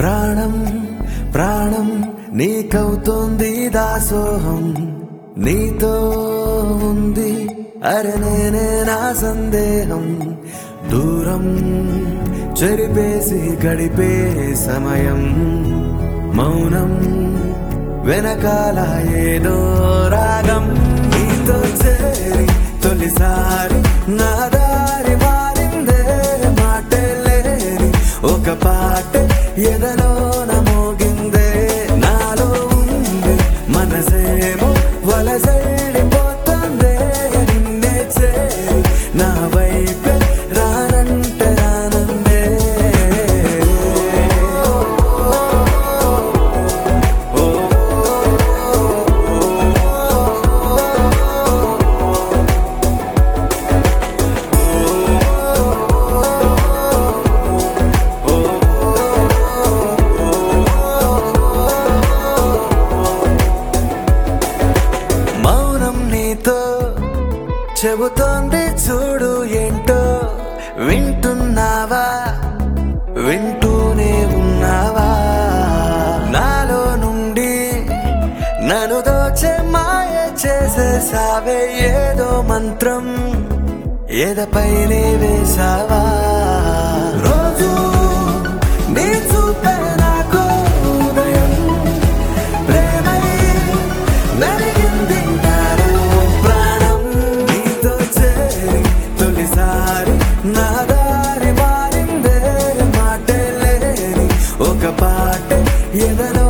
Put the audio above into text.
ప్రాణం ప్రాణం నీకవుతోంది దాసోహం నీతో ఉంది అరే నేనే నా సందేహం దూరం చెరిపేసి గడిపే సమయం మౌనం వెనకాల ఏదో రాగం నీతో చేరి తొలిసారి నా దారి మారిందే మాటే లేని ఒక పాట ఎదలోన మోగిందే నాలో ఉంది మనసేమో వలసైడిపోతుందే నిన్నే చేరి నా వైపే రానంటే రానందే మౌనం నీతో చెబుతోంది చూడు ఏంటో వింటున్నావా వింటూనే ఉన్నావా నాలో నుండి నన్ను దోచే మాయ చేసేసావే ఏదో మంత్రం ఎదపైనే వేసావా రోజు నీ చూపే నాకు ఉదయం ప్రేమై నలిగింది నాలో ప్రాణం నీతో చేరి తొలిసారి నా దారి మారిందే మాటే లేని ఒక పాట ఎదలో